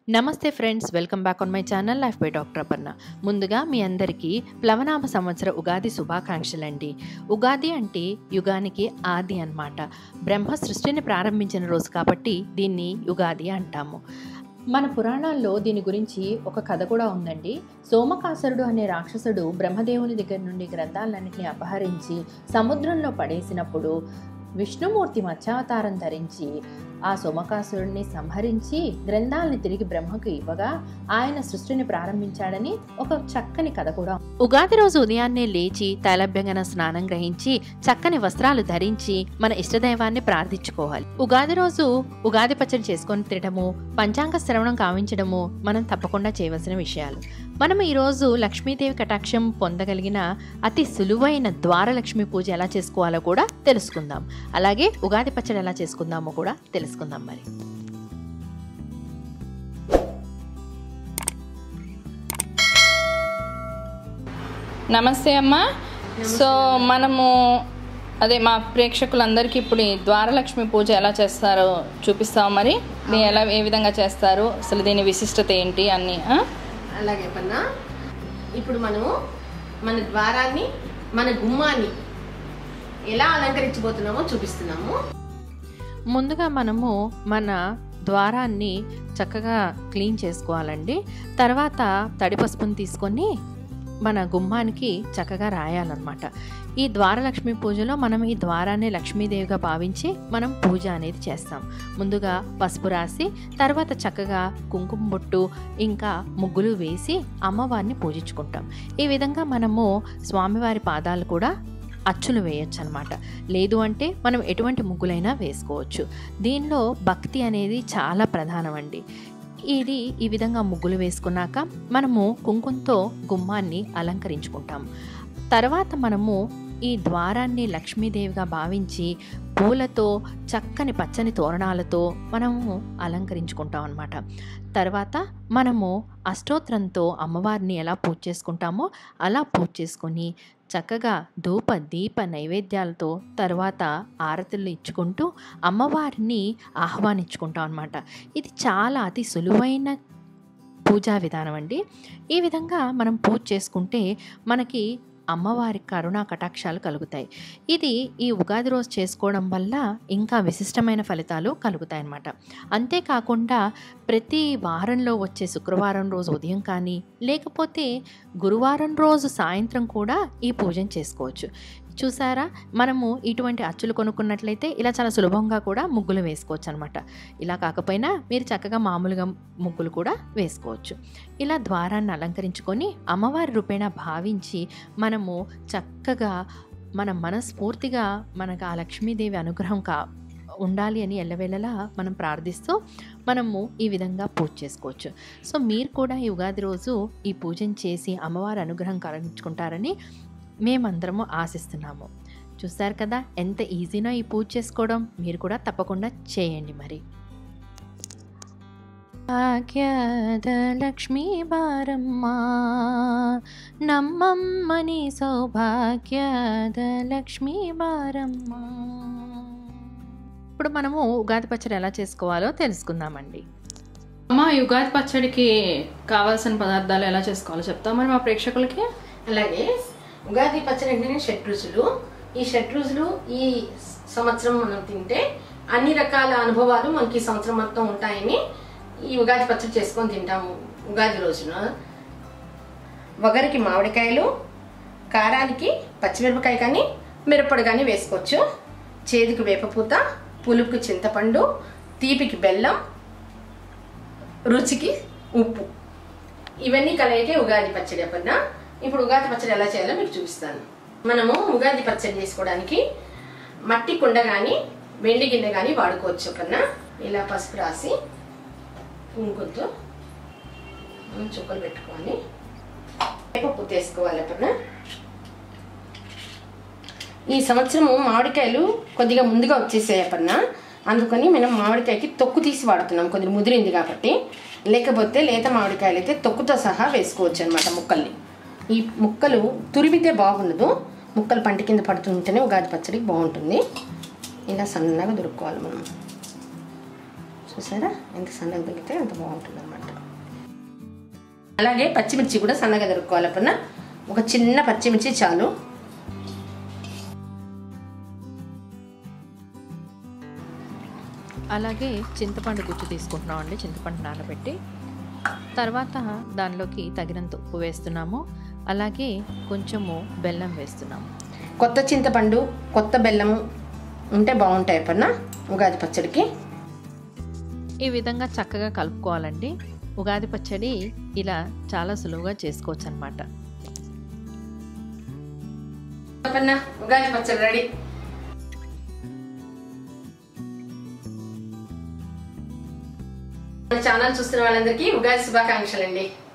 నమస్తే friends welcome back on my channel life by doctor Aparna ముందుగా మీ అందరికీ ప్లవనామ సంవత్సర ఉగాది శుభాకాంక్షలండి ఉగాది అంటే యుగానికి ఆది అన్నమాట బ్రహ్మ సృష్టిని ప్రారంభించిన రోజు కాబట్టి దీన్ని యుగాది అంటాము మన పురాణాల్లో దీని గురించి ఒక కథ కూడా ఉందండి సోమకాసురుడు అనే రాక్షసుడు బ్రహ్మదేవుని దగ్గర నుండి గ్రంథాలన్నింటినీ అపహరించి సముద్రంలో పడేసినప్పుడు విష్ణుమూర్తి మత్స్యావతారం ధరించి ఆ సోమకాసురుడిని సంహరించి గ్రంథాలని తిరిగి బ్రహ్మకు ఇవ్వగా ఆయన సృష్టిని ప్రారంభించాడని ఒక చక్కని కథ కూడా ఉగాది రోజు ఉదయాన్నే లేచి తైలభ్యంగన స్నానం గ్రహించి చక్కని వస్త్రాలు ధరించి మన ఇష్టదైవాన్ని ప్రార్థించుకోవాలి ఉగాది రోజు ఉగాది పచ్చడి చేసుకొని తినడము పంచాంగ శ్రవణం కావించడము మనం తప్పకుండా చేయవలసిన విషయాలు మనం ఈరోజు లక్ష్మీదేవి కటాక్షం పొందగలిగిన అతి సులువైన ద్వారలక్ష్మి పూజ ఎలా చేసుకోవాలో కూడా తెలుసుకుందాం అలాగే ఉగాది పచ్చడి ఎలా చేసుకుందామో కూడా తెలుసుకుందాం మరి నమస్తే అమ్మా సో మనము అదే మా ప్రేక్షకులందరికీ ఇప్పుడు ఈ ద్వారలక్ష్మి పూజ ఎలా చేస్తారో చూపిస్తాం మరి దీన్ని ఎలా ఏ విధంగా చేస్తారు అసలు దీని విశిష్టత ఏంటి అన్ని ఆ? అలాగే పన్నా ఇప్పుడు మనము మన ద్వారాన్ని మన గుమ్మాన్ని ఎలా అలంకరించబోతున్నామో చూపిస్తున్నాము ముందుగా మనము మన ద్వారాన్ని చక్కగా క్లీన్ చేసుకోవాలండి తర్వాత తడి పసుపుని తీసుకొని మన గుమ్మానికి చక్కగా రాయాలన్నమాట ఈ ద్వారలక్ష్మి పూజలో మనం ఈ ద్వారాన్ని లక్ష్మీదేవిగా భావించి మనం పూజ అనేది చేస్తాం ముందుగా పసుపు రాసి తర్వాత చక్కగా కుంకుమ బొట్టు ఇంకా ముగ్గులు వేసి అమ్మవారిని పూజించుకుంటాం ఈ విధంగా మనము స్వామివారి పాదాలు కూడా అచ్చులు వేయొచ్చు అనమాట లేదు అంటే మనం ఎటువంటి ముగ్గులైనా వేసుకోవచ్చు దీనిలో భక్తి అనేది చాలా ప్రధానం అండి ఇది ఈ విధంగా ముగ్గులు వేసుకున్నాక మనము కుంకుమతో గుమ్మాన్ని అలంకరించుకుంటాం తర్వాత మనము ఈ ద్వారాన్ని లక్ష్మీదేవిగా భావించి పూలతో చక్కని పచ్చని తోరణాలతో మనము అలంకరించుకుంటాం అనమాట తర్వాత మనము అష్టోత్తరంతో అమ్మవారిని ఎలా పూజ చేసుకుంటామో అలా పూజ చేసుకొని చక్కగా ధూప దీప నైవేద్యాలతో తర్వాత ఆరతులు ఇచ్చుకుంటూ అమ్మవారిని ఆహ్వానించుకుంటాం అనమాట ఇది చాలా అతి సులువైన పూజా విధానం అండి ఈ విధంగా మనం పూజ చేసుకుంటే మనకి అమ్మవారి కరుణా కటాక్షాలు కలుగుతాయి ఇది ఈ ఉగాది రోజు చేసుకోవడం వల్ల ఇంకా విశిష్టమైన ఫలితాలు కలుగుతాయి అన్నమాట అంతేకాకుండా ప్రతి వారంలో వచ్చే శుక్రవారం రోజు ఉదయం కానీ లేకపోతే గురువారం రోజు సాయంత్రం కూడా ఈ పూజను చేసుకోవచ్చు చూసారా మనము ఇటువంటి అచ్చులు కొనుక్కున్నట్లయితే ఇలా చాలా సులభంగా కూడా ముగ్గులు వేసుకోవచ్చు అనమాట ఇలా కాకపోయినా మీరు చక్కగా మామూలుగా ముగ్గులు కూడా వేసుకోవచ్చు ఇలా ద్వారాన్ని అలంకరించుకొని అమ్మవారి రూపేణ భావించి మనము చక్కగా మన మనస్ఫూర్తిగా మనకు ఆ లక్ష్మీదేవి అనుగ్రహం కా ఉండాలి అని ఎల్లవేళలా మనం ప్రార్థిస్తూ మనము ఈ విధంగా పూజ చేసుకోవచ్చు సో మీరు కూడా ఈ ఉగాది రోజు ఈ పూజను చేసి అమ్మవారి అనుగ్రహం కలిగించుకుంటారని మేమందరము ఆశిస్తున్నాము చూస్తారు కదా ఎంత ఈజీనో ఈ పూజ చేసుకోవడం మీరు కూడా తప్పకుండా చేయండి మరి భాగ్యద లక్ష్మీ బారమ్మ నమ్మమ్మని సౌభాగ్యద లక్ష్మీ బారమ్మ ఇప్పుడు మనము ఉగాది పచ్చడి ఎలా చేసుకోవాలో తెలుసుకుందామండి అమ్మ ఈ ఉగాది పచ్చడికి కావాల్సిన పదార్థాలు ఎలా చేసుకోవాలో చెప్తాం మరి మా ప్రేక్షకులకి అలాగే ఉగాది పచ్చడి అంటేనే షడ్ రుచులు ఈ షడ్ రుచులు ఈ సంవత్సరం మనం తింటే అన్ని రకాల అనుభవాలు మనకి ఈ సంవత్సరం మొత్తం ఉంటాయని ఈ ఉగాది పచ్చడి చేసుకొని తింటాము ఉగాది రోజున వగరికి మామిడికాయలు కారానికి పచ్చిమిరపకాయ కానీ మిరప్పొడి కానీ వేసుకోవచ్చు చేదుకి వేపపూత పులుపుకి చింతపండు తీపికి బెల్లం రుచికి ఉప్పు ఇవన్నీ కలయికే ఉగాది పచ్చడి అప్పన్న ఇప్పుడు ఉగాది పచ్చడి ఎలా చేయాలో మీకు చూపిస్తాను మనము ఉగాది పచ్చడి చేసుకోవడానికి మట్టి కుండ కానీ వెండి గిన్నె కానీ వాడుకోవచ్చు అప్పన్న ఇలా పసుపు రాసి కుంకుతో మనం చుక్కలు పెట్టుకొని వేప వేసుకోవాలి అప్పన్న ఈ సంవత్సరము మామిడికాయలు కొద్దిగా ముందుగా వచ్చేసాయి అప్పన్న అందుకని మనం మామిడికాయకి తొక్కు తీసి వాడుతున్నాం కొద్దిగా ముదిరింది కాబట్టి లేకపోతే లేత మామిడికాయలు అయితే తొక్కుతో సహా వేసుకోవచ్చు అనమాట ముక్కల్ని ఈ ముక్కలు తురిమితే బాగుండదు ముక్కలు పంట కింద పడుతుంటేనే ఉగాది పచ్చడికి బాగుంటుంది ఇలా సన్నగా దొరుకుకోవాలి మనం చూసారా ఎంత సన్నగా తగ్గితే అంత బాగుంటుంది అనమాట అలాగే పచ్చిమిర్చి కూడా సన్నగా దొరుకుకోవాలి అప్పుడ ఒక చిన్న పచ్చిమిర్చి చాలు అలాగే చింతపండు గుజ్జు తీసుకుంటున్నాం అండి చింతపండు నానబెట్టి తర్వాత దానిలోకి తగినంత ఉప్పు వేస్తున్నాము అలాగే కొంచెము బెల్లం వేస్తున్నాము కొత్త చింతపండు కొత్త బెల్లము ఉంటే బాగుంటాయి అప్పుడ ఉగాది పచ్చడికి ఈ విధంగా చక్కగా కలుపుకోవాలండి ఉగాది పచ్చడి ఇలా చాలా సులువుగా చేసుకోవచ్చు అనమాట అప్పన్న ఉగాది పచ్చడి రెడీ మన ఛానల్ చూస్తున్న వాళ్ళందరికీ ఉగాది శుభాకాంక్షలు అండి